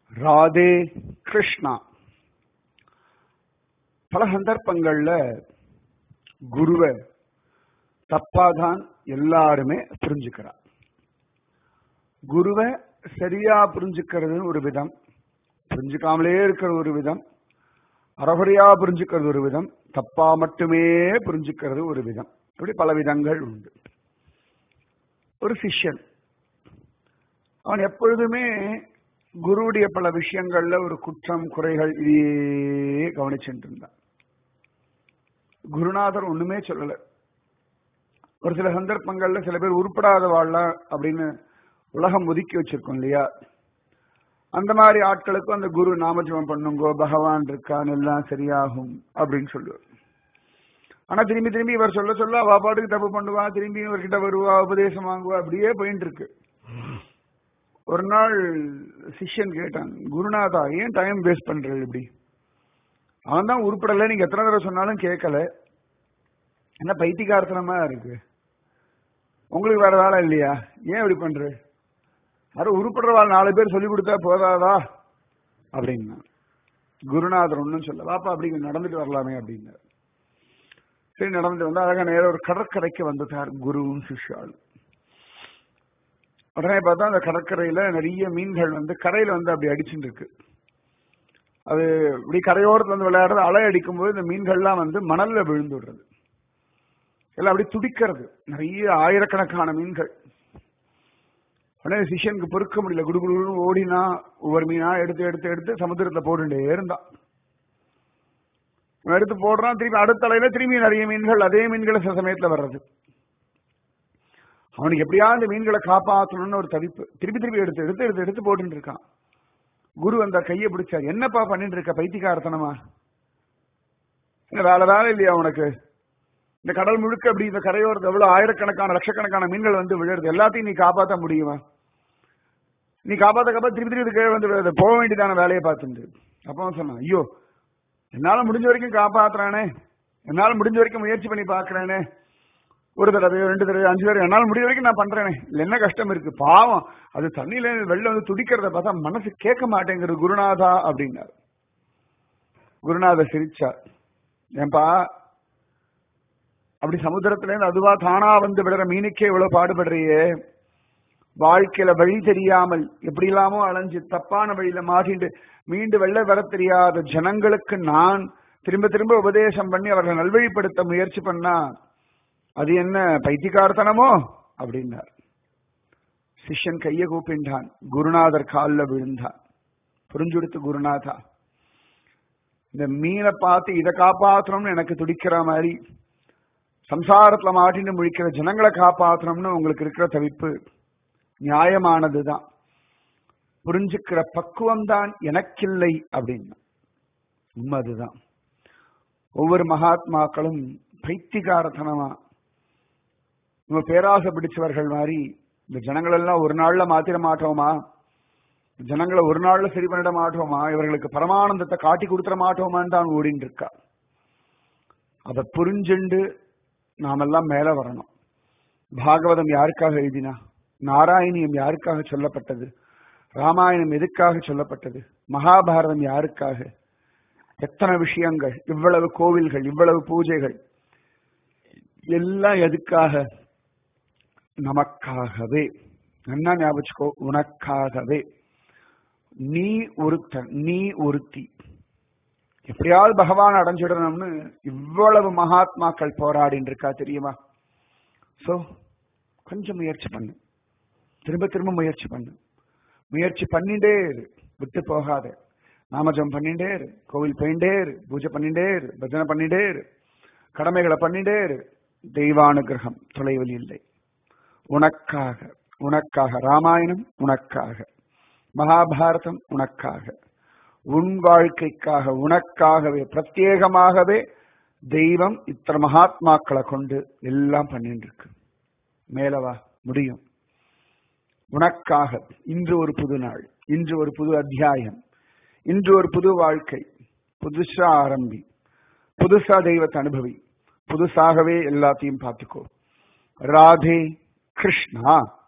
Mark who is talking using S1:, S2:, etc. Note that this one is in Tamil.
S1: ராதே கிருஷ்ணா பல சந்தர்ப்பங்கள்ல குருவை தப்பாதான் எல்லாருமே புரிஞ்சுக்கிறார் குருவை சரியா புரிஞ்சுக்கிறது ஒரு விதம் புரிஞ்சுக்காமலே இருக்கிற ஒரு விதம் அறகுறையா புரிஞ்சுக்கிறது ஒரு விதம் தப்பா மட்டுமே புரிஞ்சுக்கிறது ஒரு விதம் இப்படி பல விதங்கள் உண்டு ஒரு சிஷ்யன் அவன் எப்பொழுதுமே குருவுடைய பல விஷயங்கள்ல ஒரு குற்றம் குறைகள் இதையே கவனிச்சுட்டு இருந்தான் குருநாதர் ஒண்ணுமே சொல்லல ஒரு சில சந்தர்ப்பங்கள்ல சில பேர் உருப்படாத வாழலாம் அப்படின்னு உலகம் ஒதுக்கி வச்சிருக்கோம் இல்லையா அந்த மாதிரி ஆட்களுக்கும் அந்த குரு நாமஜபம் பண்ணுங்கோ பகவான் இருக்கான் எல்லாம் சரியாகும் அப்படின்னு சொல்லுவார் ஆனா திரும்பி திரும்பி இவர் சொல்ல சொல்ல அவ பாட்டுக்கு தப்பு பண்ணுவா திரும்பி இவர்கிட்ட வருவா உபதேசம் வாங்குவா அப்படியே போயிட்டு இருக்கு ஒரு நாள் சிஷ்யன் கேட்டான் குருநாதா ஏன் டைம் வேஸ்ட் பண்றது இப்படி அவன் தான் உருப்படல நீங்க எத்தனை தடவை சொன்னாலும் கேட்கல என்ன பைத்தியகார்த்தனமா இருக்கு உங்களுக்கு வேற வேலை இல்லையா ஏன் இப்படி பண்ற யாரும் உருப்படுற வாழ் நாலு பேர் சொல்லி கொடுத்தா போதாதா அப்படின்னா குருநாதர் ஒன்னும் சொல்ல வாப்பா அப்படி நடந்துட்டு வரலாமே அப்படின்னாரு சரி நடந்துட்டு வந்து அழகா நேரம் ஒரு கடற்கரைக்கு வந்துட்டார் குருவும் சிஷ்யாலும் உடனே பார்த்தா அந்த கடற்கரையில நிறைய மீன்கள் வந்து கரையில வந்து அப்படி அடிச்சுட்டு இருக்கு அது இப்படி கரையோரத்துல வந்து விளையாடுறது அலை அடிக்கும் போது இந்த மீன்கள்லாம் வந்து மணல்ல விழுந்து விடுறது எல்லாம் அப்படி துடிக்கிறது நிறைய ஆயிரக்கணக்கான மீன்கள் உடனே சிஷியனுக்கு பொறுக்க முடியல குடுகுடுன்னு ஓடினா ஒவ்வொரு மீனா எடுத்து எடுத்து எடுத்து சமுத்திரத்துல போட்டுட்டே இருந்தான் எடுத்து போடுறான் திரும்பி அடுத்த அலையில திரும்பி நிறைய மீன்கள் அதே மீன்களை சில சமயத்துல வர்றது அவனுக்கு எப்படியாவது மீன்களை காப்பாற்றணும்னு ஒரு தவிப்பு திருப்பி திருப்பி எடுத்து எடுத்து எடுத்து எடுத்து போட்டுட்டு இருக்கான் குரு அந்த கையை பிடிச்சார் என்னப்பா பண்ணிட்டு இருக்க பைத்தியக்காரத்தனமா வேலை வேலை இல்லையா உனக்கு இந்த கடல் முழுக்க அப்படி இந்த கரையோரத்து எவ்வளவு ஆயிரக்கணக்கான லட்சக்கணக்கான மீன்கள் வந்து விழுறது எல்லாத்தையும் நீ காப்பாற்ற முடியுமா நீ காப்பாத்த காப்பாத்த திருப்பி திருப்பி கீழே வந்து விழுது போக வேண்டியதான வேலையை பார்த்துட்டு அப்ப அவன் சொன்னான் ஐயோ என்னால முடிஞ்ச வரைக்கும் காப்பாத்துறானே என்னால முடிஞ்ச வரைக்கும் முயற்சி பண்ணி பாக்குறேனே ஒரு தடவையோ ரெண்டு தடவை அஞ்சு தடவை என்னால் முடிய வரைக்கும் நான் பண்றேனே இல்ல என்ன கஷ்டம் இருக்கு பாவம் அது தண்ணியில வெளில வந்து துடிக்கிறத பார்த்தா மனசு கேட்க மாட்டேங்குது குருநாதா அப்படின்னார் குருநாத சிரிச்சார் ஏன்பா அப்படி சமுத்திரத்துல இருந்து அதுவா தானா வந்து விடுற மீனுக்கே இவ்வளவு பாடுபடுறியே வாழ்க்கையில வழி தெரியாமல் எப்படி இல்லாமோ அலைஞ்சு தப்பான வழியில மாட்டிட்டு மீண்டு வெள்ள வர தெரியாத ஜனங்களுக்கு நான் திரும்ப திரும்ப உபதேசம் பண்ணி அவர்களை நல்வழிப்படுத்த முயற்சி பண்ணா அது என்ன பைத்தியக்காரத்தனமோ அப்படின்னார் சிஷ்யன் கைய கூப்பின்றான் குருநாதர் காலில் விழுந்தான் புரிஞ்சுடுத்து குருநாதா இந்த மீனை பார்த்து இதை காப்பாற்றணும்னு எனக்கு துடிக்கிற மாதிரி சம்சாரத்துல மாட்டின்னு முழிக்கிற ஜனங்களை காப்பாற்றணும்னு உங்களுக்கு இருக்கிற தவிப்பு நியாயமானதுதான் புரிஞ்சுக்கிற பக்குவம் தான் எனக்கில்லை அப்படின்னு உண்மை அதுதான் ஒவ்வொரு மகாத்மாக்களும் பைத்தியகாரத்தனமா நம்ம பேராசை பிடிச்சவர்கள் மாதிரி இந்த ஜனங்கள் எல்லாம் ஒரு நாள்ல மாத்திர மாட்டோமா ஜனங்களை ஒரு நாள்ல சரி பண்ணிட மாட்டோமா இவர்களுக்கு பரமானந்தத்தை காட்டி கொடுத்துட மாட்டோமான்னு தான் ஓடிட்டு இருக்கா அதை புரிஞ்சுண்டு நாமெல்லாம் மேல வரணும் பாகவதம் யாருக்காக எழுதினா நாராயணியம் யாருக்காக சொல்லப்பட்டது ராமாயணம் எதுக்காக சொல்லப்பட்டது மகாபாரதம் யாருக்காக எத்தனை விஷயங்கள் இவ்வளவு கோவில்கள் இவ்வளவு பூஜைகள் எல்லாம் எதுக்காக நமக்காகவே என்ன ஞாபகம் உனக்காகவே நீ ஒருத்தன் நீ ஒருத்தி எப்படியாவது பகவான் அடைஞ்சிடணும்னு இவ்வளவு மகாத்மாக்கள் போராடின்னு இருக்கா தெரியுமா சோ கொஞ்சம் முயற்சி பண்ணு திரும்ப திரும்ப முயற்சி பண்ணு முயற்சி பண்ணிட்டே இரு விட்டு போகாத நாமஜம் பண்ணிட்டே இரு கோவில் போயிட்டே இரு பூஜை பண்ணிட்டே இரு பஜனை பண்ணிட்டே இரு கடமைகளை பண்ணிட்டே இரு தெய்வானுகிரகம் தொலைவில் இல்லை உனக்காக உனக்காக ராமாயணம் உனக்காக மகாபாரதம் உனக்காக உன் வாழ்க்கைக்காக உனக்காகவே பிரத்யேகமாகவே தெய்வம் இத்தனை மகாத்மாக்களை கொண்டு எல்லாம் பண்ணிட்டு இருக்கு மேலவா முடியும் உனக்காக இன்று ஒரு புது நாள் இன்று ஒரு புது அத்தியாயம் இன்று ஒரு புது வாழ்க்கை புதுசா ஆரம்பி புதுசா தெய்வத்தை அனுபவி புதுசாகவே எல்லாத்தையும் பார்த்துக்கோ ராதே கிருஷ்ணா